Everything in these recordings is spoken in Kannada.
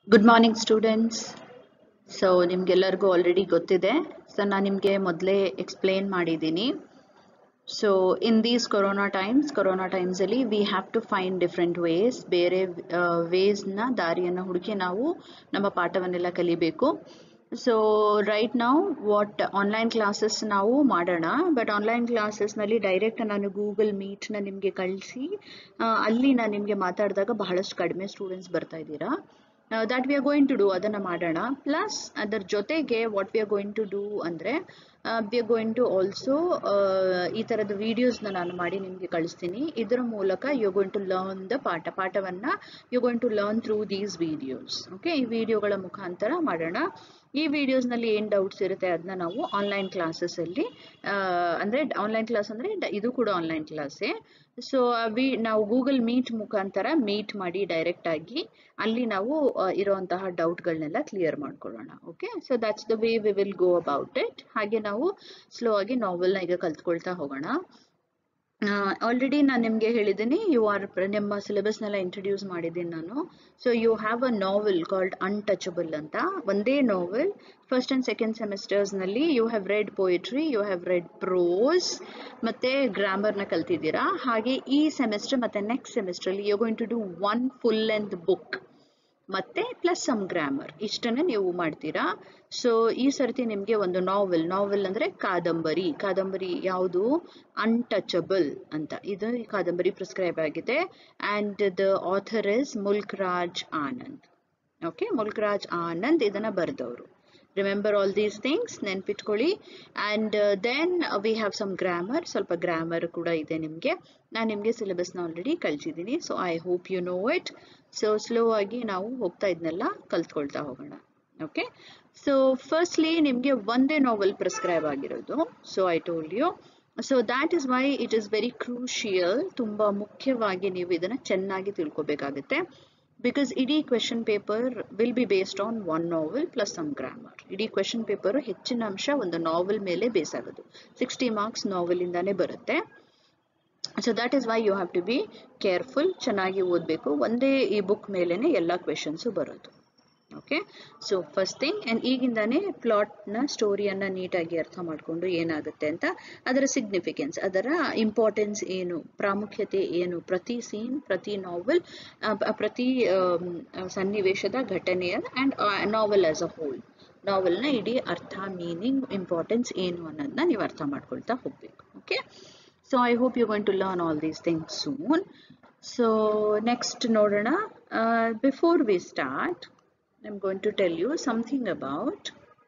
ಗುಡ್ ಮಾರ್ನಿಂಗ್ ಸ್ಟೂಡೆಂಟ್ಸ್ ಸೊ ನಿಮ್ಗೆಲ್ಲರಿಗೂ ಆಲ್ರೆಡಿ ಗೊತ್ತಿದೆ ಸೊ ನಾನು ನಿಮಗೆ ಮೊದಲೇ ಎಕ್ಸ್ಪ್ಲೇನ್ ಮಾಡಿದ್ದೀನಿ so in these corona times corona ಟೈಮ್ಸಲ್ಲಿ we have to find different ways ಬೇರೆ ವೇಸ್ನ ದಾರಿಯನ್ನು ಹುಡುಕಿ ನಾವು ನಮ್ಮ ಪಾಠವನ್ನೆಲ್ಲ ಕಲಿಬೇಕು ಸೊ ರೈಟ್ ನಾವು ವಾಟ್ ಆನ್ಲೈನ್ ಕ್ಲಾಸಸ್ ನಾವು ಮಾಡೋಣ ಬಟ್ ಆನ್ಲೈನ್ ಕ್ಲಾಸಸ್ನಲ್ಲಿ ಡೈರೆಕ್ಟ್ ನಾನು ಗೂಗಲ್ ಮೀಟ್ನ ನಿಮಗೆ ಕಳಿಸಿ ಅಲ್ಲಿ ನಾನು ನಿಮಗೆ ಮಾತಾಡಿದಾಗ ಬಹಳಷ್ಟು ಕಡಿಮೆ ಸ್ಟೂಡೆಂಟ್ಸ್ ಬರ್ತಾ ಇದ್ದೀರಾ that we are going to do ಅದನ್ನು ಮಾಡೋಣ ಪ್ಲಸ್ ಅದರ ಜೊತೆಗೆ what we are going to do ಅಂದರೆ we are going to also ಈ ಥರದ ವಿಡಿಯೋಸ್ನ ನಾನು ಮಾಡಿ ನಿಮಗೆ ಕಳಿಸ್ತೀನಿ ಇದರ ಮೂಲಕ you going to learn the ಪಾಠ ಪಾಠವನ್ನು you going to learn through these videos okay ಈ ವಿಡಿಯೋಗಳ ಮುಖಾಂತರ ಮಾಡೋಣ ಈ ವಿಡಿಯೋಸ್ನಲ್ಲಿ ಏನು ಡೌಟ್ಸ್ ಇರುತ್ತೆ ಅದನ್ನ ನಾವು ಆನ್ಲೈನ್ ಕ್ಲಾಸಸ್ಸಲ್ಲಿ ಅಂದರೆ ಆನ್ಲೈನ್ ಕ್ಲಾಸ್ ಅಂದರೆ ಇದು ಕೂಡ ಆನ್ಲೈನ್ ಕ್ಲಾಸೇ ಸೊ ವಿ ನಾವು ಗೂಗಲ್ ಮೀಟ್ ಮುಖಾಂತರ ಮೀಟ್ ಮಾಡಿ ಡೈರೆಕ್ಟ್ ಆಗಿ ಅಲ್ಲಿ ನಾವು ಇರುವಂತಹ ಡೌಟ್ಗಳನ್ನೆಲ್ಲ ಕ್ಲಿಯರ್ ಮಾಡ್ಕೊಳ್ಳೋಣ okay so that's the way we will go about it ಹಾಗೆ ನಾವು ಸ್ಲೋ ಆಗಿ ನಾವೆಲ್ನ ಈಗ ಕಲ್ತ್ಕೊಳ್ತಾ ಹೋಗೋಣ ಆಲ್ರೆಡಿ ನಾನು ನಿಮಗೆ ಹೇಳಿದ್ದೀನಿ ಯು ಆರ್ ನಿಮ್ಮ ಸಿಲೆಬಸ್ನೆಲ್ಲ ಇಂಟ್ರೊಡ್ಯೂಸ್ ಮಾಡಿದ್ದೀನಿ ನಾನು so you have a novel called untouchable ಅಂತ ಒಂದೇ ನಾವೆಲ್ ಫಸ್ಟ್ ಆ್ಯಂಡ್ ಸೆಕೆಂಡ್ ಸೆಮಿಸ್ಟರ್ಸ್ನಲ್ಲಿ you have read poetry you have read prose ಮತ್ತು ಗ್ರಾಮರ್ನ ಕಲ್ತಿದ್ದೀರಾ ಹಾಗೆ ಈ ಸೆಮಿಸ್ಟರ್ ಮತ್ತು ನೆಕ್ಸ್ಟ್ ಸೆಮಿಸ್ಟ್ರಲ್ಲಿ you going to do one full length book ಮತ್ತೆ ಪ್ಲಸ್ ಸಮ್ ಗ್ರಾಮರ್ ಇಷ್ಟನ್ನ ನೀವು ಮಾಡ್ತೀರಾ ಸೊ ಈ ಸರ್ತಿ ನಿಮಗೆ ಒಂದು ನಾವೆಲ್ ನಾವೆಲ್ ಅಂದ್ರೆ ಕಾದಂಬರಿ ಕಾದಂಬರಿ ಯಾವುದು ಅನ್ಟಚಬಲ್ ಅಂತ ಇದು ಈ ಕಾದಂಬರಿ ಪ್ರಿಸ್ಕ್ರೈಬ್ ಆಗಿದೆ and the author is Mulk Raj Anand okay Mulk Raj Anand ಇದನ್ನ ಬರೆದವರು ರಿಮೆಂಬರ್ ಆಲ್ ದೀಸ್ ಥಿಂಗ್ಸ್ ನೆನ್ಪಿಟ್ಕೊಳ್ಳಿ and then we have some grammar ಸ್ವಲ್ಪ ಗ್ರಾಮರ್ ಕೂಡ ಇದೆ ನಿಮಗೆ ನಾನು ನಿಮಗೆ ಸಿಲೆಬಸ್ನ ಆಲ್ರೆಡಿ ಕಳಿಸಿದ್ದೀನಿ so I hope you know it so slow ಆಗಿ ನಾವು ಹೋಗ್ತಾ ಇದನ್ನೆಲ್ಲ ಕಲ್ತ್ಕೊಳ್ತಾ ಹೋಗೋಣ ಓಕೆ ಸೊ ಫಸ್ಟ್ಲಿ ನಿಮಗೆ ಒಂದೇ ನಾವೆಲ್ ಪ್ರಿಸ್ಕ್ರೈಬ್ ಆಗಿರೋದು so I told you so that is why it is very crucial ತುಂಬ ಮುಖ್ಯವಾಗಿ ನೀವು ಇದನ್ನು ಚೆನ್ನಾಗಿ ತಿಳ್ಕೊಬೇಕಾಗುತ್ತೆ ಬಿಕಾಸ್ ಇಡೀ question paper will be based on one novel plus some grammar ಇಡೀ ಕ್ವೆಶನ್ ಪೇಪರು ಹೆಚ್ಚಿನ ಅಂಶ ಒಂದು ನಾವೆಲ್ ಮೇಲೆ ಬೇಸ್ ಆಗೋದು ಸಿಕ್ಸ್ಟಿ ಮಾರ್ಕ್ಸ್ ನಾವೆಲಿಂದಾನೇ ಬರುತ್ತೆ so that is why you have to be careful ಚೆನ್ನಾಗಿ ಓದಬೇಕು ಒಂದೇ ಈ ಬುಕ್ ಮೇಲೇ ಎಲ್ಲ ಕ್ವೆಶನ್ಸು ಬರೋದು okay so first thing and ಈಗಿಂದಾನೇ ಪ್ಲಾಟ್ನ ಸ್ಟೋರಿಯನ್ನು ನೀಟಾಗಿ ಅರ್ಥ ಮಾಡಿಕೊಂಡು ಏನಾಗುತ್ತೆ ಅಂತ ಅದರ ಸಿಗ್ನಿಫಿಕೆನ್ಸ್ ಅದರ ಇಂಪಾರ್ಟೆನ್ಸ್ ಏನು ಪ್ರಾಮುಖ್ಯತೆ ಏನು ಪ್ರತಿ ಸೀನ್ ಪ್ರತಿ ನಾವೆಲ್ ಪ್ರತಿ ಸನ್ನಿವೇಶದ ಘಟನೆಯ and novel as a whole ನಾವೆಲ್ನ ಇಡೀ ಅರ್ಥ ಮೀನಿಂಗ್ ಇಂಪಾರ್ಟೆನ್ಸ್ ಏನು ಅನ್ನೋದನ್ನ ನೀವು ಅರ್ಥ ಮಾಡ್ಕೊಳ್ತಾ ಹೋಗಬೇಕು okay so I hope you going to learn all these things soon so next ನೋಡೋಣ before we start I'm going to tell you something about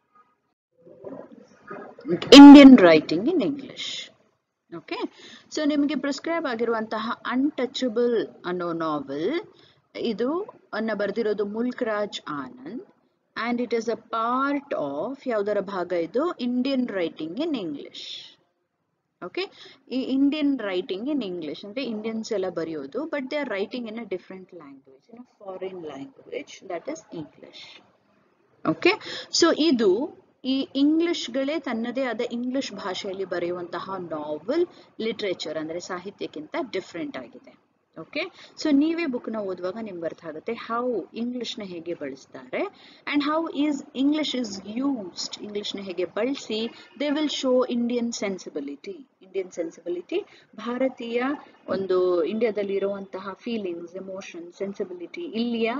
Indian writing in English. Okay so ನಿಮಗೆ ಪ್ರಿಸ್ಕ್ರೈಬ್ ಆಗಿರುವಂತಹ ಅನ್ಟಚಬಲ್ ಅನ್ನೋ ನಾವೆಲ್ ಇದು ಅನ್ನ ಬರೆದಿರೋದು Mulk Raj Anand and it is a part of ಯಾವುದರ ಭಾಗ ಇದು Indian writing in English okay ಈ ಇಂಡಿಯನ್ ರೈಟಿಂಗ್ ಇನ್ ಇಂಗ್ಲಿಷ್ ಅಂದರೆ ಇಂಡಿಯನ್ಸ್ ಎಲ್ಲ ಬರೆಯೋದು but they are writing in a different language in a foreign language that is English okay so ಇದು ಈ ಇಂಗ್ಲಿಷ್ಗಳೇ ತನ್ನದೇ ಆದ ಇಂಗ್ಲಿಷ್ ಭಾಷೆಯಲ್ಲಿ ಬರೆಯುವಂತಹ ನಾವೆಲ್ ಲಿಟ್ರೇಚರ್ ಅಂದರೆ ಸಾಹಿತ್ಯಕ್ಕಿಂತ ಡಿಫ್ರೆಂಟ್ ಆಗಿದೆ ಓಕೆ ಸೊ ನೀವೇ ಬುಕ್ನ ಓದುವಾಗ ನಿಮ್ಗೆ ಅರ್ಥ ಆಗುತ್ತೆ ಹೌ ಇಂಗ್ಲಿಷ್ನ ಹೇಗೆ ಬಳಸ್ತಾರೆ and how is English is used ಇಂಗ್ಲಿಷ್ನ ಹೇಗೆ ಬಳಸಿ they will show Indian sensibility Indian sensibility ಭಾರತೀಯ ಒಂದು ಇಂಡಿಯಾದಲ್ಲಿ ಇರುವಂತಹ ಫೀಲಿಂಗ್ಸ್ ಎಮೋಷನ್ ಸೆನ್ಸಿಬಿಲಿಟಿ ಇಲ್ಲಿಯ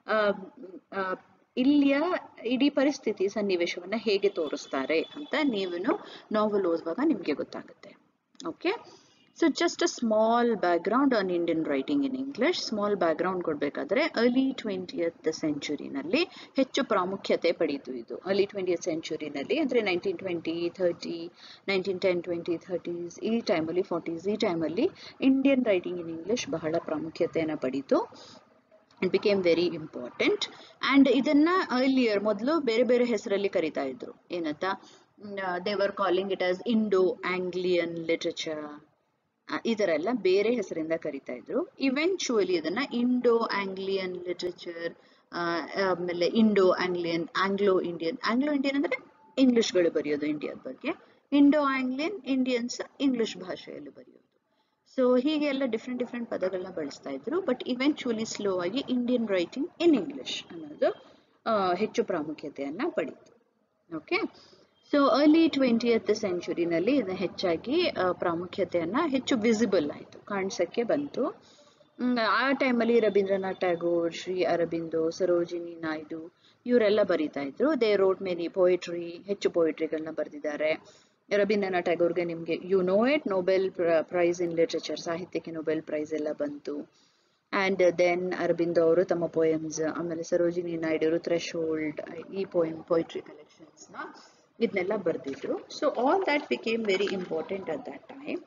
ಇಲ್ಲಿಯ ಇಡೀ ಪರಿಸ್ಥಿತಿ ಸನ್ನಿವೇಶವನ್ನ ಹೇಗೆ ತೋರಿಸ್ತಾರೆ ಅಂತ ನೀವು ನಾವೆಲ್ ಓದುವಾಗ ನಿಮಗೆ ಗೊತ್ತಾಗುತ್ತೆ okay so just a small background on Indian writing in English small background ಕೊಡಬೇಕಾದ್ರೆ ಅರ್ಲಿ ಟ್ವೆಂಟಿಯತ್ ಸೆಂಚುರಿನಲ್ಲಿ ಹೆಚ್ಚು ಪ್ರಾಮುಖ್ಯತೆ ಪಡೀತು ಇದು ಅರ್ಲಿ ಟ್ವೆಂಟಿಯತ್ ಸೆಂಚುರಿನಲ್ಲಿ ಅಂದರೆ nineteen twenty thirty nineteen ten twenty thirties ಈ ಟೈಮಲ್ಲಿ ಫಾರ್ಟೀಸ್ ಈ ಟೈಮಲ್ಲಿ ಇಂಡಿಯನ್ ರೈಟಿಂಗ್ ಇನ್ ಇಂಗ್ಲಿಷ್ ಬಹಳ ಪ್ರಾಮುಖ್ಯತೆಯನ್ನು ಪಡೀತು it became very important and ಇದನ್ನ ಅರ್ಲಿಯರ್ ಮೊದಲು ಬೇರೆ ಬೇರೆ ಹೆಸರಲ್ಲಿ ಕರಿತಾ ಇದ್ರು ಏನಂತ they were calling it as Indo Anglian literature ಈ ಥರ ಎಲ್ಲ ಬೇರೆ ಹೆಸರಿಂದ ಕರಿತಾ ಇದ್ರು ಇವೆಂಚುವಲಿ ಇದನ್ನ ಇಂಡೋ ಆಂಗ್ಲಿಯನ್ ಲಿಟ್ರೇಚರ್ ಆಮೇಲೆ Indo Anglian Anglo Indian Anglo Indian ಅಂದ್ರೆ ಇಂಗ್ಲಿಷ್ಗಳು ಬರೆಯೋದು ಇಂಡಿಯಾದ ಬಗ್ಗೆ ಇಂಡೋ ಆಂಗ್ಲಿಯನ್ ಇಂಡಿಯನ್ಸ್ ಇಂಗ್ಲಿಷ್ ಭಾಷೆಯಲ್ಲಿ ಬರೆಯೋದು ಸೊ ಹೀಗೆ ಎಲ್ಲ ಡಿಫ್ರೆಂಟ್ ಡಿಫ್ರೆಂಟ್ ಪದಗಳನ್ನ ಬಳಸ್ತಾ ಇದ್ರು ಬಟ್ ಇವೆಂಚುಲಿ ಸ್ಲೋ ಆಗಿ ಇಂಡಿಯನ್ ರೈಟಿಂಗ್ ಇನ್ ಇಂಗ್ಲಿಷ್ ಅನ್ನೋದು ಹೆಚ್ಚು ಪ್ರಾಮುಖ್ಯತೆಯನ್ನ ಪಡೀತು ಓಕೆ ಸೊ ಅರ್ಲಿ ಟ್ವೆಂಟಿಯತ್ ಸೆಂಚುರಿನಲ್ಲಿ ಇದು ಹೆಚ್ಚಾಗಿ ಪ್ರಾಮುಖ್ಯತೆಯನ್ನ ಹೆಚ್ಚು ವಿಸಿಬಲ್ ಆಯಿತು ಕಾಣಿಸಕ್ಕೆ ಬಂತು ಆ ಟೈಮಲ್ಲಿ ರವೀಂದ್ರನಾಥ್ ಟ್ಯಾಗೋರ್ ಶ್ರೀ ಅರಬಿಂದೋ ಸರೋಜಿನಿ ನಾಯ್ಡು ಇವರೆಲ್ಲ ಬರೀತಾ ಇದ್ರು ದೇ ರೋಡ್ ಮೆನಿ ಪೋಯಿಟ್ರಿ ಹೆಚ್ಚು ಪೋಯಿಟ್ರಿಗಳನ್ನ ಬರೆದಿದ್ದಾರೆ ರವೀಂದ್ರನಾಥ್ ಟ್ಯಾಗೋರ್ಗೆ ನಿಮಗೆ you know it Nobel prize in literature ಸಾಹಿತ್ಯಕ್ಕೆ ನೊಬೆಲ್ ಪ್ರೈಸ್ ಎಲ್ಲ ಬಂತು ಆ್ಯಂಡ್ ದೆನ್ ಅರಬಿಂದೋ ಅವರು ತಮ್ಮ ಪೋಯಮ್ಸ್ ಆಮೇಲೆ ಸರೋಜಿನಿ ನಾಯ್ಡು ಅವರು ಥ್ರೆಶ್ ಹೋಲ್ಡ್ ಈ ಪೋಯಮ್ ಪೋಯಿಟ್ರಿ ಕಲೆಕ್ಷನ್ಸ್ನ ಇದನ್ನೆಲ್ಲ ಬರೆದಿದ್ರು so all that became very important at that time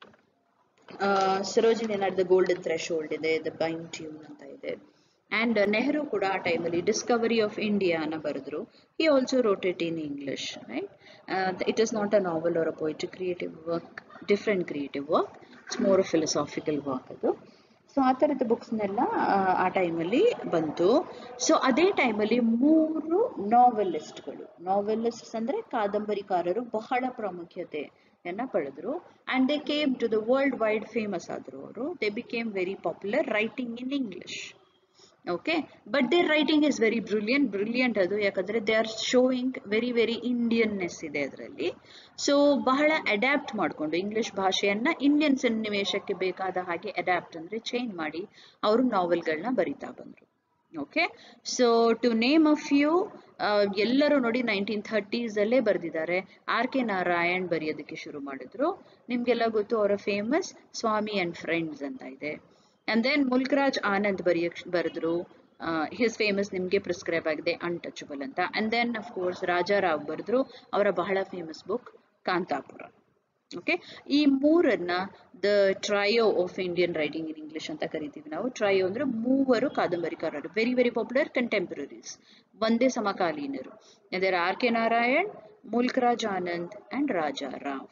Sarojini Naidu the golden threshold ಇದೆ ದ ಬೈನ್ ಟ್ಯೂನ್ ಅಂತ ಇದೆ ಆ್ಯಂಡ್ ನೆಹರು ಕೂಡ ಆ ಟೈಮಲ್ಲಿ ಡಿಸ್ಕವರಿ ಆಫ್ ಇಂಡಿಯಾನ ಬರೆದ್ರು he also wrote it in English right it is not a novel or a poetry creative work different creative work it's more a philosophical work ಅದು ಸೊ ಆ ಥರದ ಬುಕ್ಸ್ನೆಲ್ಲ ಆ ಟೈಮಲ್ಲಿ ಬಂತು ಸೊ ಅದೇ ಟೈಮಲ್ಲಿ ಮೂರು ನಾವೆಲಿಸ್ಟ್ಗಳು ನಾವೆಲಿಸ್ಟ್ಸ್ ಅಂದರೆ ಕಾದಂಬರಿಕಾರರು ಬಹಳ ಪ್ರಾಮುಖ್ಯತೆಯನ್ನ ಪಡೆದ್ರು and they came to the world wide famous ಆದರು ಅವರು they became very popular writing in English okay but their writing is very brilliant brilliant ಅದು ಯಾಕಂದ್ರೆ they are showing very very Indianness ಇದೆ ಅದರಲ್ಲಿ ಸೊ ಬಹಳ ಅಡ್ಯಾಪ್ಟ್ ಮಾಡಿಕೊಂಡು ಇಂಗ್ಲಿಷ್ ಭಾಷೆಯನ್ನ ಇಂಡಿಯನ್ ಸನ್ನಿವೇಶಕ್ಕೆ ಬೇಕಾದ ಹಾಗೆ ಅಡ್ಯಾಪ್ಟ್ ಅಂದ್ರೆ ಚೇಂಜ್ ಮಾಡಿ ಅವರು ನಾವೆಲ್ಗಳನ್ನ ಬರಿತಾ ಬಂದ್ರು okay so to name a few ಎಲ್ಲರೂ ನೋಡಿ ನೈನ್ಟೀನ್ ಥರ್ಟೀಸ್ ಅಲ್ಲೇ ಬರೆದಿದ್ದಾರೆ ಆರ್ ಕೆ ನಾರಾಯಣ್ ಬರೆಯೋದಕ್ಕೆ ಶುರು ಮಾಡಿದ್ರು ನಿಮ್ಗೆಲ್ಲ ಗೊತ್ತು ಅವರ ಫೇಮಸ್ ಸ್ವಾಮಿ ಅಂಡ್ ಫ್ರೆಂಡ್ಸ್ ಅಂತ ಇದೆ ಅಂಡ್ ದೆನ್ ಮುಲ್ಕರಾಜ್ ಆನಂದ್ ಬರೆಯಕ್ ಬರೆದ್ರು ಹಿಸ್ ಫೇಮಸ್ ನಿಮಗೆ ಪ್ರಿಸ್ಕ್ರೈಬ್ ಆಗಿದೆ ಅನ್ಟಚಬಲ್ ಅಂತ and then of course Raja Rao ಬರೆದ್ರು ಅವರ ಬಹಳ ಫೇಮಸ್ ಬುಕ್ ಕಾಂತಾಪುರ ಓಕೆ ಈ ಮೂರನ್ನ the trio of Indian writing in English ಅಂತ ಕರಿತೀವಿ ನಾವು ಟ್ರಯೋ ಅಂದ್ರೆ ಮೂವರು ಕಾದಂಬರಿಕಾರರು ವೆರಿ ವೆರಿ ಪಾಪ್ಯುಲರ್ ಕಂಟೆಂಪರರೀಸ್ ಒಂದೇ ಸಮಕಾಲೀನರು ಅದರ R K Narayan Mulk Raj Anand and Raja Rao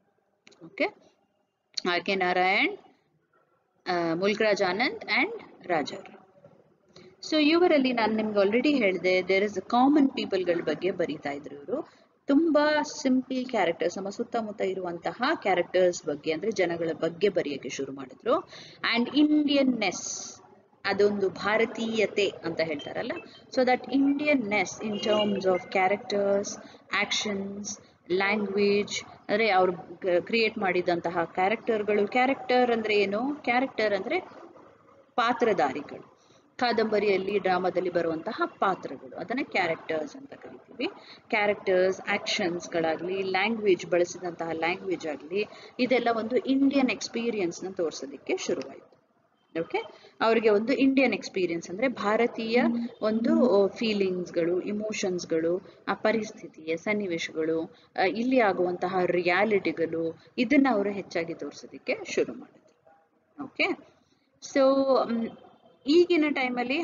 okay R K Narayan Mulk Raj Anand and Raja Rao so ಇವರಲ್ಲಿ ನಾನು ನಿಮ್ಗೆ ಆಲ್ರೆಡಿ ಹೇಳಿದೆ ದೇರ್ ಇಸ್ ಕಾಮನ್ ಪೀಪಲ್ಗಳ ಬಗ್ಗೆ ಬರೀತಾ ಇದ್ರು ಇವರು ತುಂಬಾ ಸಿಂಪಲ್ ಕ್ಯಾರೆಕ್ಟರ್ಸ್ ನಮ್ಮ ಸುತ್ತಮುತ್ತ ಇರುವಂತಹ ಕ್ಯಾರೆಕ್ಟರ್ಸ್ ಬಗ್ಗೆ ಅಂದ್ರೆ ಜನಗಳ ಬಗ್ಗೆ ಬರೆಯಕ್ಕೆ ಶುರು ಮಾಡಿದ್ರು ಅಂಡ್ ಇಂಡಿಯನ್ನೆಸ್ ಅದೊಂದು ಭಾರತೀಯತೆ ಅಂತ ಹೇಳ್ತಾರಲ್ಲ so that Indianness in terms of characters actions language ಅಂದರೆ ಅವ್ರು ಕ್ರಿಯೇಟ್ ಮಾಡಿದಂತಹ ಕ್ಯಾರೆಕ್ಟರ್ಗಳು ಕ್ಯಾರೆಕ್ಟರ್ ಅಂದ್ರೆ ಏನು ಕ್ಯಾರೆಕ್ಟರ್ ಅಂದ್ರೆ ಪಾತ್ರಧಾರಿಗಳು ಕಾದಂಬರಿಯಲ್ಲಿ ಡ್ರಾಮಾದಲ್ಲಿ ಬರುವಂತಹ ಪಾತ್ರಗಳು ಅದನ್ನ ಕ್ಯಾರೆಕ್ಟರ್ಸ್ ಅಂತ ಕರಿತೀವಿ ಕ್ಯಾರೆಕ್ಟರ್ಸ್ ಆಕ್ಷನ್ಸ್ಗಳಾಗಲಿ ಲ್ಯಾಂಗ್ವೇಜ್ ಬಳಸಿದಂತಹ ಲ್ಯಾಂಗ್ವೇಜ್ ಆಗಲಿ ಇದೆಲ್ಲ ಒಂದು ಇಂಡಿಯನ್ ಎಕ್ಸ್ಪೀರಿಯನ್ಸ್ನ ತೋರಿಸೋದಕ್ಕೆ ಶುರುವಾಯಿತು ಓಕೆ ಅವರಿಗೆ ಒಂದು ಇಂಡಿಯನ್ ಎಕ್ಸ್ಪೀರಿಯನ್ಸ್ ಅಂದ್ರೆ ಭಾರತೀಯ ಒಂದು ಫೀಲಿಂಗ್ಸ್ಗಳು ಇಮೋಷನ್ಸ್ಗಳು ಆ ಪರಿಸ್ಥಿತಿಯ ಸನ್ನಿವೇಶಗಳು ಇಲ್ಲಿ ಆಗುವಂತಹ ರಿಯಾಲಿಟಿಗಳು ಇದನ್ನ ಅವರು ಹೆಚ್ಚಾಗಿ ತೋರಿಸೋದಕ್ಕೆ ಶುರು ಮಾಡಿದ್ರು ಓಕೆ ಸೊ ಈಗಿನ ಟೈಮಲ್ಲಿ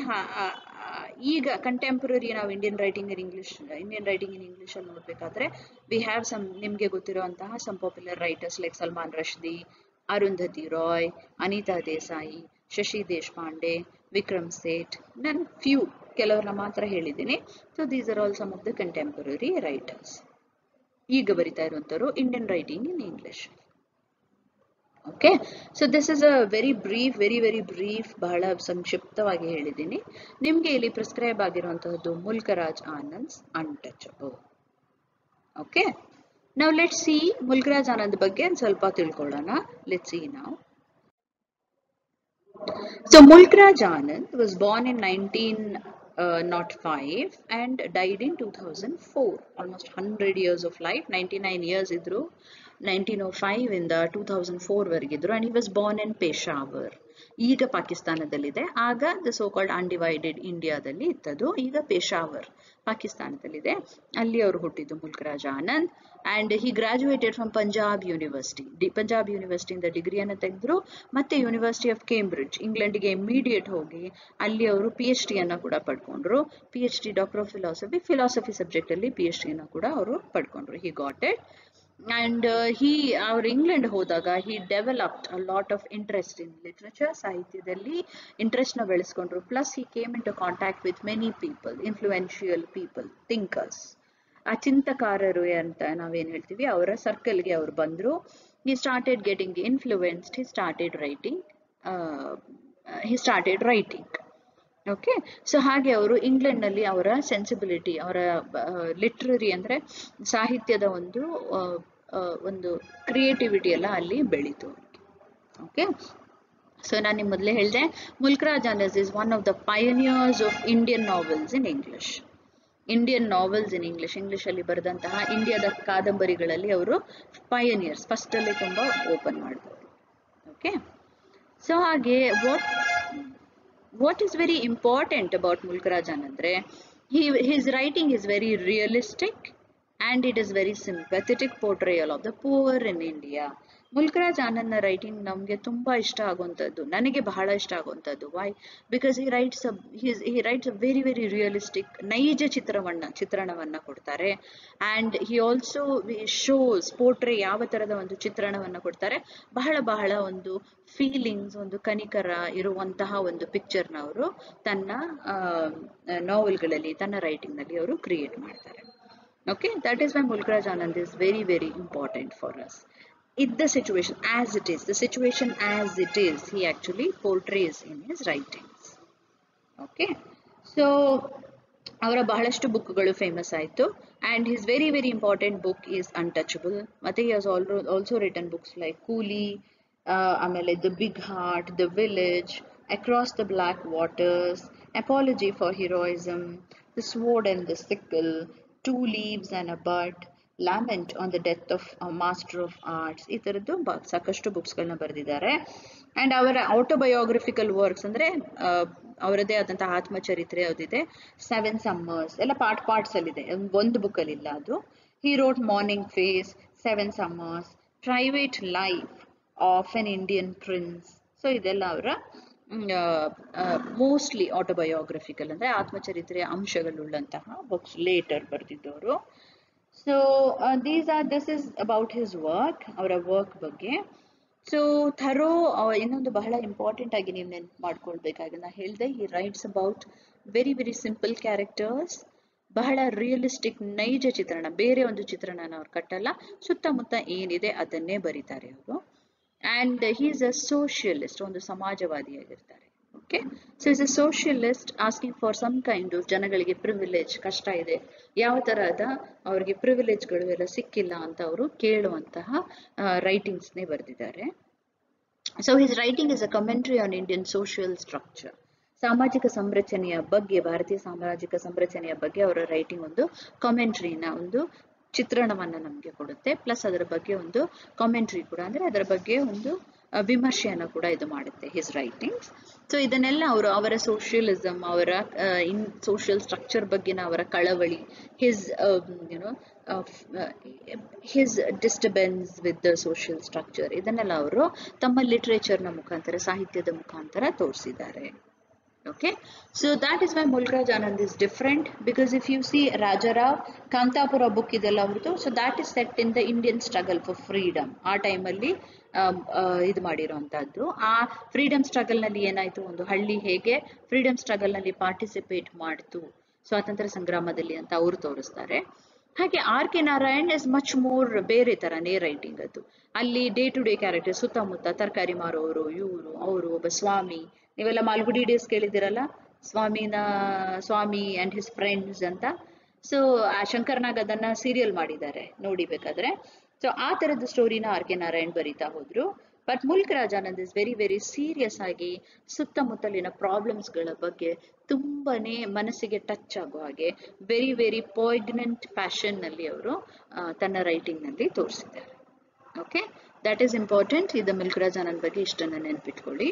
ಈಗ ಕಂಟೆಂಪ್ರರಿ ನಾವು Indian writing in English Indian writing in English ಅಲ್ಲಿ ನೋಡ್ಬೇಕಾದ್ರೆ ವಿ ಹ್ಯಾವ್ ಸಮ್ ನಿಮ್ಗೆ ಗೊತ್ತಿರುವಂತಹ some popular writers like Salman Rushdie Arundhati Roy Anita Desai Shashi Deshpande Vikram Seth ನಾನು ಫ್ಯೂ ಕೆಲವ್ರನ್ನ ಮಾತ್ರ ಹೇಳಿದ್ದೀನಿ so these are all some of the contemporary writers ಈಗ ಬರಿತಾ ಇರುವಂತವರು Indian writing in English okay so this is a very brief very very brief ಬಹಳ ಸಂಕ್ಷಿಪ್ತವಾಗಿ ಹೇಳಿದ್ದೀನಿ ನಿಮಗೆ ಇಲ್ಲಿ prescribe ಆಗಿರುವಂತಹದ್ದು Mulkraj Anand's untouchable okay ನಾವು ಲೆಟ್ ಸಿ ಮುಲ್ಕರಾಜ್ ಆನಂದ್ ಬಗ್ಗೆ ಸ್ವಲ್ಪ ತಿಳ್ಕೊಳ್ಳೋಣ ಲೆಟ್ ಸಿ ನಾವು So Mulkraj Anand was born in 1905 and died in 2004. Almost 100 years of life, 99 years idru. 1905 ಇಂದ 2004 ವರೆಗಿದ್ರು and he was born in Peshawar. ಈಗ ಪಾಕಿಸ್ತಾನದಲ್ಲಿದೆ ಆಗ ದ ಸೋ ಕಾಲ್ಡ್ ಅನ್ಡಿವೈಡೆಡ್ ಇಂಡಿಯಾದಲ್ಲಿ ಇತ್ತದು ಈಗ ಪೇಶಾವರ್ ಪಾಕಿಸ್ತಾನದಲ್ಲಿದೆ ಅಲ್ಲಿ ಅವರು ಹುಟ್ಟಿದ್ದು Mulkraj Anand and he graduated from Punjab university the Punjab ಯೂನಿವರ್ಸಿಟಿಯಿಂದ ಡಿಗ್ರಿಯನ್ನು ತೆಗೆದ್ರು ಮತ್ತೆ ಯೂನಿವರ್ಸಿಟಿ ಆಫ್ ಕೇಂಬ್ರಿಡ್ಜ್ ಇಂಗ್ಲೆಂಡ್ಗೆ ಇಮಿಡಿಯೇಟ್ ಹೋಗಿ ಅಲ್ಲಿ ಅವರು ಪಿ ಎಚ್ ಡಿಯನ್ನು ಕೂಡ ಪಡ್ಕೊಂಡ್ರು P H D doctor of philosophy philosophy ಸಬ್ಜೆಕ್ಟಲ್ಲಿ ಪಿ ಎಚ್ ಡಿಯನ್ನು ಕೂಡ ಅವರು ಪಡ್ಕೊಂಡ್ರು he got it and he ಅವ್ರು ಇಂಗ್ಲೆಂಡ್ ಹೋದಾಗ he developed a lot of interest in literature ಸಾಹಿತ್ಯದಲ್ಲಿ ಇಂಟ್ರೆಸ್ಟ್ ನ ಬೆಳೆಸ್ಕೊಂಡ್ರು plus he came in to contact with many people influential people thinkers ಆ ಚಿಂತಕಾರರು ಅಂತ ನಾವೇನ್ ಹೇಳ್ತೀವಿ ಅವರ ಸರ್ಕಲ್ಗೆ ಅವ್ರು ಬಂದ್ರು he started getting influenced he started writing he started writing okay so ಹಾಗೆ ಅವರು ಇಂಗ್ಲೆಂಡ್ನಲ್ಲಿ ಅವರ ಸೆನ್ಸಿಬಿಲಿಟಿ ಅವರ ಲಿಟ್ರರಿ ಅಂದರೆ ಸಾಹಿತ್ಯದ ಒಂದು ಆ, ಆ, ಒಂದು ಕ್ರಿಯೇಟಿವಿಟಿ ಎಲ್ಲ ಅಲ್ಲಿ ಬೆಳೀತು ಓಕೆ ಸೊ ನಾನು ನಿಮ್ಮ ಮೊದಲೇ ಹೇಳಿದೆ Mulkraj Anand is one of the pioneers of Indian novels in English Indian novels in English ಇಂಗ್ಲಿಷಲ್ಲಿ ಬರೆದಂತಹ ಇಂಡಿಯಾದ ಕಾದಂಬರಿಗಳಲ್ಲಿ ಅವರು ಪಯನಿಯರ್ಸ್ ಫಸ್ಟಲ್ಲಿ ತುಂಬ ಓಪನ್ ಮಾಡಿದವರು ಓಕೆ ಸೊ ಹಾಗೆ what what is very important about Mulkarajan ಅಂದ್ರೆ he his writing is very realistic and it is very sympathetic portrayal of the poor in India. ಮುಲ್ಕರಾಜ್ ಆನಂದ್ನ ರೈಟಿಂಗ್ ನಮಗೆ ತುಂಬಾ ಇಷ್ಟ ಆಗುವಂಥದ್ದು ನನಗೆ ಬಹಳ ಇಷ್ಟ ಆಗುವಂಥದ್ದು ವೈ ಬಿಕಾಸ್ ಈ writes he writes a very very realistic ನೈಜ ಚಿತ್ರವನ್ನ ಚಿತ್ರಣವನ್ನ ಕೊಡ್ತಾರೆ and he also shows portray ಯಾವ ಥರದ ಒಂದು ಚಿತ್ರಣವನ್ನ ಕೊಡ್ತಾರೆ ಬಹಳ ಬಹಳ ಒಂದು ಫೀಲಿಂಗ್ಸ್ ಒಂದು ಕನಿಕರ ಇರುವಂತಹ ಒಂದು ಪಿಕ್ಚರ್ನ ಅವರು ತನ್ನ ನಾವೆಲ್ಗಳಲ್ಲಿ ತನ್ನ ರೈಟಿಂಗ್ನಲ್ಲಿ ಅವರು ಕ್ರಿಯೇಟ್ ಮಾಡ್ತಾರೆ okay that is why Mulkraj Anand is very very important for us it the situation as it is the situation as it is he actually portrays in his writings okay so ಅವರ ಬಹಳಷ್ಟು ಬುಕ್ಗಳು ಫೇಮಸ್ ಆಯಿತು and his very very important book is untouchable ಮತ್ತು ಹಿ ಹಾಸ್ ಆಲ್ರೋ also written books like Coolie ಆಮೇಲೆ the big heart the village across the black waters apology for heroism the sword and the sickle two leaves and a bud lament on the death of master of arts ಈ ಥರದ್ದು ಬ ಸಾಕಷ್ಟು ಬುಕ್ಸ್ಗಳನ್ನ ಬರೆದಿದ್ದಾರೆ ಆ್ಯಂಡ್ ಅವರ ಆಟೋಬಯೋಗ್ರಫಿಕಲ್ ವರ್ಕ್ಸ್ ಅಂದರೆ ಅವರದೇ ಆದಂತಹ ಆತ್ಮಚರಿತ್ರೆ ಯಾವುದಿದೆ ಸೆವೆನ್ ಸಮ್ಮರ್ಸ್ ಎಲ್ಲ ಪಾರ್ಟ್ ಪಾರ್ಟ್ಸ್ ಅಲ್ಲಿದೆ ಒಂದು ಬುಕ್ಕಲ್ಲಿ ಇಲ್ಲ ಅದು he wrote morning face seven summers private life of an Indian prince so ಇದೆಲ್ಲ ಅವರ ಮೋಸ್ಟ್ಲಿ ಆಟೋಬಯೋಗ್ರಫಿಕಲ್ ಅಂದರೆ ಆತ್ಮಚರಿತ್ರೆಯ ಅಂಶಗಳುಳ್ಳಂತಹ ಬುಕ್ಸ್ ಲೇಟರ್ ಬರೆದಿದ್ದವರು so these are this is about his work ಅವರ ವರ್ಕ್ ಬಗ್ಗೆ ಸೊ ಥರೋ ಇನ್ನೊಂದು ಬಹಳ ಇಂಪಾರ್ಟೆಂಟ್ ಆಗಿ ನೀವು ನೆನ್ಪು ಮಾಡ್ಕೊಳ್ಬೇಕಾಗಿ ನಾ ಹೇಳಿದೆ ಈ writes about very very simple characters ಬಹಳ ರಿಯಲಿಸ್ಟಿಕ್ ನೈಜ ಚಿತ್ರಣ ಬೇರೆ ಒಂದು ಚಿತ್ರಣನ ಅವ್ರು ಕಟ್ಟಲ್ಲ ಸುತ್ತಮುತ್ತ ಏನಿದೆ ಅದನ್ನೇ ಬರೀತಾರೆ ಅವರು and he is a socialist ಒಂದು ಸಮಾಜವಾದಿಯಾಗಿರ್ತಾರೆ okay so is a socialist asking for some kind of ಜನಗಳಿಗೆ ಪ್ರಿವಿಲೇಜ್ ಕಷ್ಟ ಇದೆ ಯಾವ ತರಹದ ಅವರಿಗೆ ಪ್ರಿವಿಲೇಜ್ಗಳು ಎಲ್ಲ ಸಿಕ್ಕಿಲ್ಲ ಅಂತ ಅವರು ಕೇಳುವಂತಹ ರೈಟಿಂಗ್ಸ್ನೇ ಬರೆದಿದ್ದಾರೆ so his writing is a commentary on Indian social structure ಸಾಮಾಜಿಕ ಸಂರಚನೆಯ ಬಗ್ಗೆ ಭಾರತೀಯ ಸಾಮಾಜಿಕ ಸಂರಚನೆಯ ಬಗ್ಗೆ ಅವರ ರೈಟಿಂಗ್ ಒಂದು ಕಾಮೆಂಟ್ರಿನ ಒಂದು ಚಿತ್ರಣವನ್ನ ನಮಗೆ ಕೊಡುತ್ತೆ ಪ್ಲಸ್ ಅದರ ಬಗ್ಗೆ ಒಂದು ಕಾಮೆಂಟ್ರಿ ಕೂಡ ಅಂದ್ರೆ ಅದರ ಬಗ್ಗೆ ಒಂದು ವಿಮರ್ಶೆಯನ್ನು ಕೂಡ ಇದು ಮಾಡುತ್ತೆ ಹಿಸ್ ರೈಟಿಂಗ್ಸ್ ಸೊ ಇದನ್ನೆಲ್ಲ ಅವರು ಅವರ ಸೋಷಿಯಲಿಸಮ್ ಅವರ ಇನ್ ಸೋಷಿಯಲ್ ಸ್ಟ್ರಕ್ಚರ್ ಬಗ್ಗಿನ ಅವರ ಕಳವಳಿ his you know his disturbance with the social structure ಇದನ್ನೆಲ್ಲ ಅವರು ತಮ್ಮ ಲಿಟ್ರೇಚರ್ನ ಮುಖಾಂತರ ಸಾಹಿತ್ಯದ ಮುಖಾಂತರ ತೋರಿಸಿದ್ದಾರೆ okay so that is why mulkraj anand is different because if you see rajarav kantapura book ಇದೆಲ್ಲ ಅವ್ರದ್ದು so that is set in the Indian struggle for freedom ಆ ಟೈಮಲ್ಲಿ ಇದು ಮಾಡಿರೋಂಥದ್ದು ಆ ಫ್ರೀಡಮ್ ಸ್ಟ್ರಗಲ್ನಲ್ಲಿ ಏನಾಯಿತು ಒಂದು ಹಳ್ಳಿ ಹೇಗೆ ಫ್ರೀಡಮ್ ಸ್ಟ್ರಗಲ್ನಲ್ಲಿ ಪಾರ್ಟಿಸಿಪೇಟ್ ಮಾಡ್ತು ಸ್ವಾತಂತ್ರ್ಯ ಸಂಗ್ರಾಮದಲ್ಲಿ ಅಂತ ಅವರು ತೋರಿಸ್ತಾರೆ ಹಾಗೆ R K Narayan is much more ಬೇರೆ ಥರನೇ ರೈಟಿಂಗ್ ಅದು ಅಲ್ಲಿ ಡೇ ಟು ಡೇ ಕ್ಯಾರೆಕ್ಟರ್ ಸುತ್ತಮುತ್ತ ತರಕಾರಿ ಮಾರೋರು ಇವರು ಅವರು ಒಬ್ಬ ಸ್ವಾಮಿ ನೀವೆಲ್ಲ ಮಾಲ್ಗುಡಿ ಡೇಸ್ ಕೇಳಿದಿರಲ್ಲ ಸ್ವಾಮಿನ ಸ್ವಾಮಿ ಅಂಡ್ ಹಿಸ್ ಫ್ರೆಂಡ್ಸ್ ಅಂತ ಸೊ ಆ ಶಂಕರ್ನಾಗ್ ಅದನ್ನ ಸೀರಿಯಲ್ ಮಾಡಿದ್ದಾರೆ ನೋಡಿ ಬೇಕಾದ್ರೆ ಸೊ ಆ ತರದ ಸ್ಟೋರಿನ ಆರ್ ಕೆ ನಾರಾಯಣ್ ಬರೀತಾ ಹೋದ್ರು but Mulk Raj Anand is very very serious ಆಗಿ ಸುತ್ತಮುತ್ತಲಿನ ಪ್ರಾಬ್ಲಮ್ಸ್ಗಳ ಬಗ್ಗೆ ತುಂಬಾನೇ ಮನಸ್ಸಿಗೆ ಟಚ್ ಆಗೋ ಹಾಗೆ ವೆರಿ ವೆರಿ ಪಾಯ್ಗ್ನೆಂಟ್ ಫ್ಯಾಷನ್ ನಲ್ಲಿ ಅವರು ತನ್ನ ರೈಟಿಂಗ್ ನಲ್ಲಿ ತೋರಿಸಿದ್ದಾರೆ ಓಕೆ ದಟ್ ಈಸ್ ಇಂಪಾರ್ಟೆಂಟ್ ಇದು ಮುಲ್ಕ್ ರಾಜ್ ಆನಂದ್ ಬಗ್ಗೆ ಇಷ್ಟನ್ನ ನೆನ್ಪಿಟ್ಕೊಳ್ಳಿ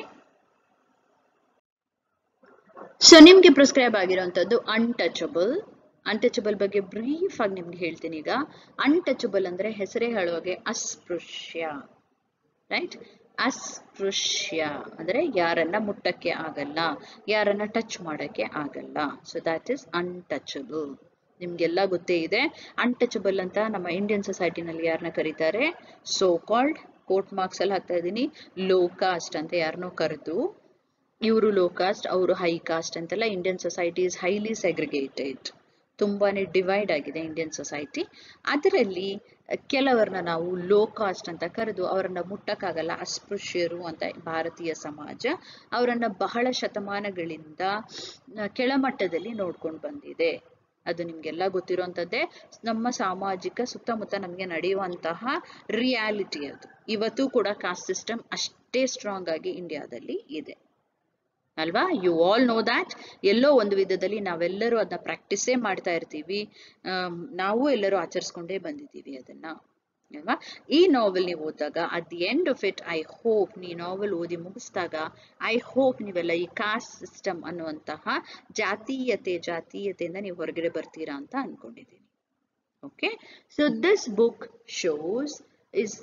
ಸೊ ನಿಮ್ಗೆ ಪ್ರಿಸ್ಕ್ರೈಬ್ ಆಗಿರೋಂಥದ್ದು ಅನ್ಟಚಬಲ್ ಅನ್ಟಚಬಲ್ ಬಗ್ಗೆ ಬ್ರೀಫ್ ಆಗಿ ನಿಮ್ಗೆ ಹೇಳ್ತೀನಿ ಈಗ ಅನ್ಟಚಬಲ್ ಅಂದ್ರೆ ಹೆಸರೇ ಹೇಳುವಾಗೆ ಅಸ್ಪೃಶ್ಯ ರೈಟ್ ಅಸ್ಪೃಶ್ಯ ಅಂದ್ರೆ ಯಾರನ್ನ ಮುಟ್ಟಕ್ಕೆ ಆಗಲ್ಲ ಯಾರನ್ನ ಟಚ್ ಮಾಡಕ್ಕೆ ಆಗಲ್ಲ ಸೊ ದ್ಯಾಟ್ ಇಸ್ ಅನ್ಟಚಬಲ್ ನಿಮ್ಗೆಲ್ಲ ಗೊತ್ತೇ ಇದೆ ಅನ್ಟಚಬಲ್ ಅಂತ ನಮ್ಮ ಇಂಡಿಯನ್ ಸೊಸೈಟಿನಲ್ಲಿ ಯಾರನ್ನ ಕರೀತಾರೆ ಸೋ ಕಾಲ್ಡ್ ಕೋರ್ಟ್ ಮಾರ್ಕ್ಸ್ ಎಲ್ಲ ಹಾಕ್ತಾ ಇದ್ದೀನಿ ಲೋ ಕಾಸ್ಟ್ ಅಂತ ಯಾರನ್ನೋ ಕರೆದು ಇವರು ಲೋ ಕಾಸ್ಟ್ ಅವರು ಹೈ ಕಾಸ್ಟ್ ಅಂತೆಲ್ಲ Indian society is highly segregated ತುಂಬಾನೇ ಡಿವೈಡ್ ಆಗಿದೆ ಇಂಡಿಯನ್ ಸೊಸೈಟಿ ಅದರಲ್ಲಿ ಕೆಲವರನ್ನ ನಾವು ಲೋ ಕಾಸ್ಟ್ ಅಂತ ಕರೆದು ಅವರನ್ನ ಮುಟ್ಟಕ್ಕಾಗಲ್ಲ ಅಸ್ಪೃಶ್ಯರು ಅಂತ ಭಾರತೀಯ ಸಮಾಜ ಅವರನ್ನ ಬಹಳ ಶತಮಾನಗಳಿಂದ ಆ, ಕೆಳಮಟ್ಟದಲ್ಲಿ ನೋಡ್ಕೊಂಡು ಬಂದಿದೆ ಅದು ನಿಮ್ಗೆಲ್ಲ ಗೊತ್ತಿರುವಂತದ್ದೇ ನಮ್ಮ ಸಾಮಾಜಿಕ ಸುತ್ತಮುತ್ತ ನಮಗೆ ನಡೆಯುವಂತಹ ರಿಯಾಲಿಟಿ ಅದು ಇವತ್ತು ಕೂಡ ಕಾಸ್ಟ್ ಸಿಸ್ಟಮ್ ಅಷ್ಟೇ ಸ್ಟ್ರಾಂಗ್ ಆಗಿ ಇಂಡಿಯಾದಲ್ಲಿ ಇದೆ ಅಲ್ವಾ ಯು ಆಲ್ ನೋ ದ್ಯಾಟ್ ಎಲ್ಲೋ ಒಂದು ವಿಧದಲ್ಲಿ ನಾವೆಲ್ಲರೂ ಅದನ್ನ ಪ್ರಾಕ್ಟೀಸೇ ಮಾಡ್ತಾ ಇರ್ತೀವಿ ಆಮ್, ನಾವು ಎಲ್ಲರೂ ಆಚರಿಸ್ಕೊಂಡೇ ಬಂದಿದ್ದೀವಿ ಅದನ್ನ ಅಲ್ವಾ ಈ ನಾವೆಲ್ ನೀವು ಓದಿದಾಗ at the end of it I hope ನೀ ನಾವೆಲ್ ಓದಿ ಮುಗಿಸಿದಾಗ ಐ ಹೋಪ್ ನೀವೆಲ್ಲ ಈ ಕಾಸ್ಟ್ ಸಿಸ್ಟಮ್ ಅನ್ನುವಂತಹ ಜಾತೀಯತೆ ಜಾತೀಯತೆಯಿಂದ ನೀವು ಹೊರಗಡೆ ಬರ್ತೀರಾ ಅಂತ ಅನ್ಕೊಂಡಿದ್ದೀನಿ okay so this book shows is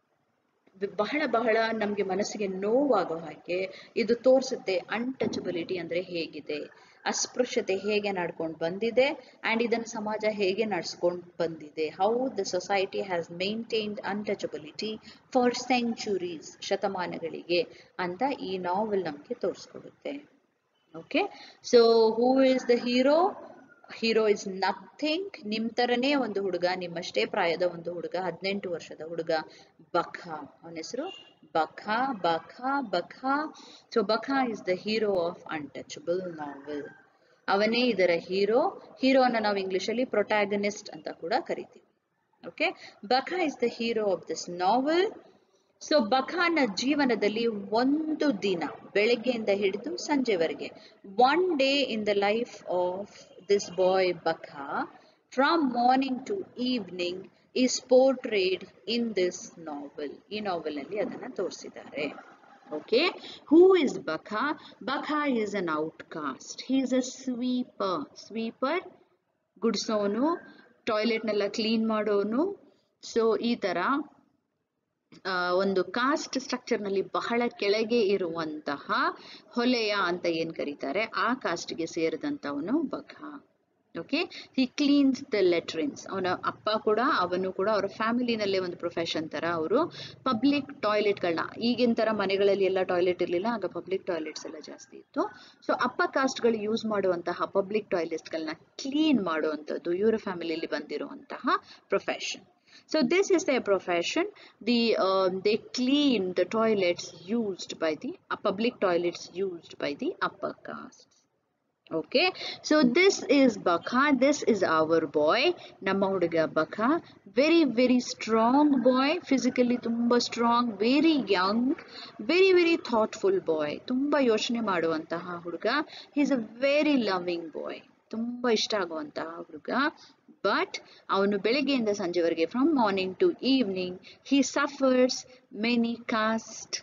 ಬಹಳ ಬಹಳ ನಮಗೆ ಮನಸ್ಸಿಗೆ ನೋವಾಗೋ ಹಾಗೆ ಇದು ತೋರಿಸುತ್ತೆ ಅನ್ಟಚಬಿಲಿಟಿ ಅಂದ್ರೆ ಹೇಗಿದೆ ಅಸ್ಪೃಶ್ಯತೆ ಹೇಗೆ ನಡ್ಕೊಂಡು ಬಂದಿದೆ ಅಂಡ್ ಇದನ್ನ ಸಮಾಜ ಹೇಗೆ ನಡ್ಸ್ಕೊಂಡು ಬಂದಿದೆ how the society has maintained untouchability for centuries ಶತಮಾನಗಳಿಗೆ ಅಂತ ಈ ನಾವೆಲ್ ನಮಗೆ ತೋರಿಸ್ಕೊಡುತ್ತೆ okay so who is the hero hero is nothing ನಿಮ್ ತರನೇ ಒಂದು ಹುಡುಗ ನಿಮ್ಮಷ್ಟೇ ಪ್ರಾಯದ ಒಂದು ಹುಡುಗ ಹದಿನೆಂಟು ವರ್ಷದ ಹುಡುಗ ಬಖ ಅವನ ಹೆಸರು Bakha Bakha Bakha so Bakha is the hero of untouchable novel ಅವನೇ ಇದರ ಹೀರೋ ಹೀರೋನ ನಾವು ಇಂಗ್ಲಿಷ್ ಅಲ್ಲಿ ಪ್ರೊಟ್ಯಾಗನಿಸ್ಟ್ ಅಂತ ಕೂಡ ಕರಿತೀವಿ okay Bakha is the hero of this novel so ಬಖಾನ ಜೀವನದಲ್ಲಿ ಒಂದು ದಿನ ಬೆಳಗ್ಗೆಯಿಂದ ಹಿಡಿದು ಸಂಜೆವರೆಗೆ one day in the life of this boy Bakha from morning to evening is portrayed in this novel ಈ ನಾವೆಲ್ ಅಲ್ಲಿ ಅದನ್ನ ತೋರಿಸಿದ್ದಾರೆ okay who is Bakha Bakha is an outcaste he is a sweeper sweeper ಗುಡ್ಸೋನು ಟಾಯ್ಲೆಟ್ನೆಲ್ಲ ಕ್ಲೀನ್ ಮಾಡೋನು ಸೊ ಈ ತರ ಆ, ಒಂದು ಕಾಸ್ಟ್ ಸ್ಟ್ರಕ್ಚರ್ ನಲ್ಲಿ ಬಹಳ ಕೆಳಗೆ ಇರುವಂತಹ ಹೊಲೆಯ ಅಂತ ಏನ್ ಕರೀತಾರೆ ಆ ಕಾಸ್ಟ್ಗೆ ಸೇರಿದಂತವನು Bakha okay he cleans the latrines ಅವನ ಅಪ್ಪ ಕೂಡ ಅವನು ಕೂಡ ಅವರ ಫ್ಯಾಮಿಲಿನಲ್ಲೇ ಒಂದು ಪ್ರೊಫೆಷನ್ ತರ ಅವರು ಪಬ್ಲಿಕ್ ಟಾಯ್ಲೆಟ್ಗಳನ್ನ ಈಗಿನ ತರ ಮನೆಗಳಲ್ಲಿ ಎಲ್ಲ ಟಾಯ್ಲೆಟ್ ಇರಲಿಲ್ಲ ಆಗ ಪಬ್ಲಿಕ್ ಟಾಯ್ಲೆಟ್ಸ್ ಎಲ್ಲ ಜಾಸ್ತಿ ಇತ್ತು ಸೊ ಅಪ್ಪ ಕಾಸ್ಟ್ಗಳು ಯೂಸ್ ಮಾಡುವಂತಹ ಪಬ್ಲಿಕ್ ಟಾಯ್ಲೆಟ್ಸ್ಗಳನ್ನ ಕ್ಲೀನ್ ಮಾಡುವಂಥದ್ದು ಇವರ ಫ್ಯಾಮಿಲಿಯಲ್ಲಿ ಬಂದಿರುವಂತಹ profession So this is their profession. The um, they clean the toilets used by the uh, public toilets used by the upper castes. Okay, so this is Bakha. This is our boy. ನಮ್ಮ ಹುಡುಗ Bakha very very strong boy physically ತುಂಬ strong very young very very thoughtful boy ತುಂಬ ಯೋಚನೆ ಮಾಡುವಂತಹ ಹುಡುಗ is a very loving boy ತುಂಬ ಇಷ್ಟ ಆಗುವಂತಹ ಹುಡುಗ ಬಟ್ ಅವನು ಬೆಳಗ್ಗೆಯಿಂದ ಸಂಜೆವರೆಗೆ from morning to evening he suffers many caste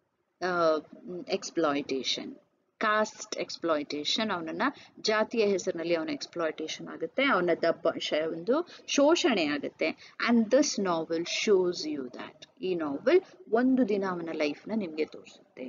exploitation caste exploitation ಅವನನ್ನ ಜಾತಿಯ ಹೆಸರಿನಲ್ಲಿ ಅವನ ಎಕ್ಸ್ಪ್ಲಾಯಿಟೇಷನ್ ಆಗುತ್ತೆ ಅವನ ದಬ್ಬ ಶ- ಒಂದು ಶೋಷಣೆ ಆಗುತ್ತೆ and this novel shows you that ಈ ನಾವೆಲ್ ಒಂದು ದಿನ ಅವನ ಲೈಫ್ನ ನಿಮಗೆ ತೋರಿಸುತ್ತೆ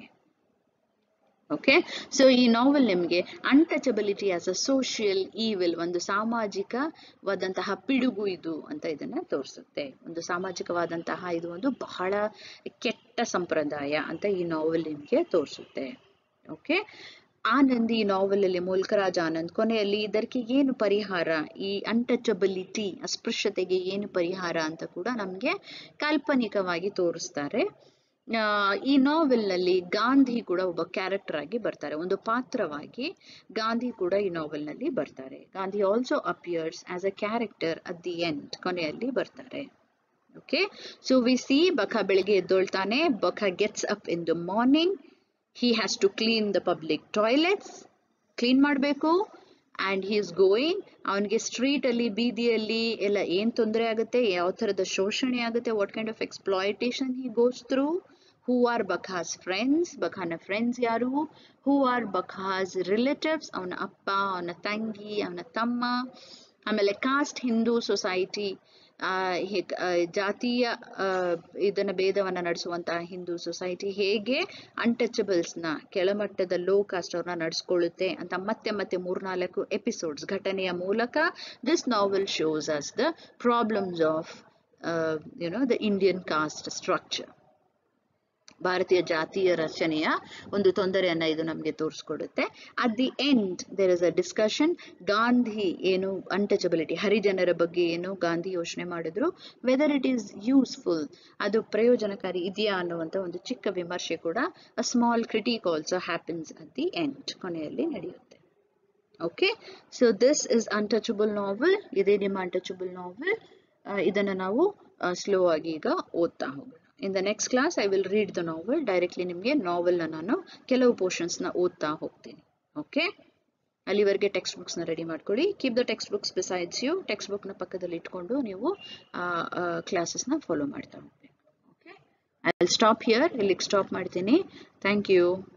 ಓಕೆ ಸೊ ಈ ನಾವೆಲ್ ನಿಮಗೆ untouchability as a social evil ಒಂದು ಸಾಮಾಜಿಕವಾದಂತಹ ಪಿಡುಗು ಇದು ಅಂತ ಇದನ್ನ ತೋರಿಸುತ್ತೆ ಒಂದು ಸಾಮಾಜಿಕವಾದಂತಹ ಇದು ಒಂದು ಬಹಳ ಕೆಟ್ಟ ಸಂಪ್ರದಾಯ ಅಂತ ಈ ನಾವೆಲ್ ನಿಮಗೆ ತೋರಿಸುತ್ತೆ ಓಕೆ ಆನಂದ್ ಈ ನಾವೆಲ್ ಅಲ್ಲಿ ಮುಲ್ಕರಾಜ್ ಆನಂದ್ ಕೊನೆಯಲ್ಲಿ ಇದಕ್ಕೆ ಏನು ಪರಿಹಾರ ಈ ಅನ್ಟಚಬಿಲಿಟಿ ಅಸ್ಪೃಶ್ಯತೆಗೆ ಏನು ಪರಿಹಾರ ಅಂತ ಕೂಡ ನಮಗೆ ಕಾಲ್ಪನಿಕವಾಗಿ ತೋರಿಸ್ತಾರೆ ಆ, ಈ ನಾವೆಲ್ ನಲ್ಲಿ ಗಾಂಧಿ ಕೂಡ ಒಬ್ಬ ಕ್ಯಾರೆಕ್ಟರ್ ಆಗಿ ಬರ್ತಾರೆ ಒಂದು ಪಾತ್ರವಾಗಿ ಗಾಂಧಿ ಕೂಡ ಈ ನಾವೆಲ್ ನಲ್ಲಿ ಬರ್ತಾರೆ Gandhi also appears as a character at the end ಕೊನೆಯಲ್ಲಿ ಬರ್ತಾರೆ okay so we see Bakha ಬೆಳಿಗ್ಗೆ ಎದ್ದೊಳ್ತಾನೆ Bakha gets up in the morning he has to clean the public toilets clean ಮಾಡಬೇಕು ಆ್ಯಂಡ್ ಹಿ ಇಸ್ ಗೋಯಿಂಗ್ ಅವನಿಗೆ ಸ್ಟ್ರೀಟಲ್ಲಿ ಬೀದಿಯಲ್ಲಿ ಎಲ್ಲ ಏನು ತೊಂದರೆ ಆಗುತ್ತೆ ಯಾವ ಥರದ ಶೋಷಣೆ ಆಗುತ್ತೆ what kind of exploitation he goes through who are Bakha's friends ಬಖಾನ ಫ್ರೆಂಡ್ಸ್ ಯಾರು ಹೂ ಆರ್ ಬಖಾಸ್ ರಿಲೇಟಿವ್ಸ್ ಅವನ ಅಪ್ಪ ಅವನ ತಂಗಿ ಅವನ ತಮ್ಮ ಆಮೇಲೆ ಕಾಸ್ಟ್ ಹಿಂದೂ ಸೊಸೈಟಿ ಜಾತೀಯ ಆ, ಇದನ್ನ ಭೇದವನ್ನ ನಡೆಸುವಂತಹ ಹಿಂದೂ ಸೊಸೈಟಿ ಹೇಗೆ ಅನ್ಟಚಬಲ್ಸ್ನ ಕೆಳಮಟ್ಟದ ಲೋ ಕಾಸ್ಟ್ ಅವ್ರನ್ನ ನಡೆಸ್ಕೊಳ್ಳುತ್ತೆ ಅಂತ ಮತ್ತೆ ಮತ್ತೆ ಮೂರ್ನಾಲ್ಕು ಎಪಿಸೋಡ್ಸ್ ಘಟನೆಯ ಮೂಲಕ this novel shows us the problems of you know the Indian caste structure ಭಾರತೀಯ ಜಾತಿಯ ರಚನೆಯ ಒಂದು ತೊಂದರೆಯನ್ನ ಇದು ನಮಗೆ ತೋರಿಸ್ಕೊಡುತ್ತೆ at the end there is a discussion Gandhi ಏನು ಅನ್ಟಚಬಿಲಿಟಿ ಹರಿಜನರ ಬಗ್ಗೆ ಏನು ಗಾಂಧಿ ಯೋಚನೆ ಮಾಡಿದ್ರು ವೆದರ್ ಇಟ್ ಈಸ್ ಯೂಸ್ಫುಲ್ ಅದು ಪ್ರಯೋಜನಕಾರಿ ಇದೆಯಾ ಅನ್ನುವಂಥ ಒಂದು ಚಿಕ್ಕ ವಿಮರ್ಶೆ ಕೂಡ a small critic also happens at the end ಕೊನೆಯಲ್ಲಿ ನಡೆಯುತ್ತೆ okay so this is untouchable novel ಇದೇ ನಿಮ್ಮ ಅನ್ಟಚಬಲ್ ನಾವೆಲ್ ಇದನ್ನ ನಾವು ಸ್ಲೋ ಆಗಿ ಈಗ ಓದ್ತಾ ಹೋಗೋಣ in the next class I will read the novel directly ನಿಮಗೆ ನಾವೆಲ್ನ ನಾನು ಕೆಲವು ಪೋರ್ಷನ್ಸ್ನ ಓದ್ತಾ ಹೋಗ್ತೀನಿ ಓಕೆ ಅಲ್ಲಿವರೆಗೆ ಟೆಕ್ಸ್ಟ್ ಬುಕ್ಸ್ನ ರೆಡಿ ಮಾಡ್ಕೊಳ್ಳಿ keep the text books besides you text ಬುಕ್ನ ಪಕ್ಕದಲ್ಲಿ ಇಟ್ಕೊಂಡು ನೀವು ಕ್ಲಾಸಸ್ನ ಫಾಲೋ ಮಾಡ್ತಾ ಹೋಗ್ಬೇಕು okay I will stop here ಇಲ್ಲಿಗೆ ಸ್ಟಾಪ್ ಮಾಡ್ತೀನಿ ಥ್ಯಾಂಕ್ ಯು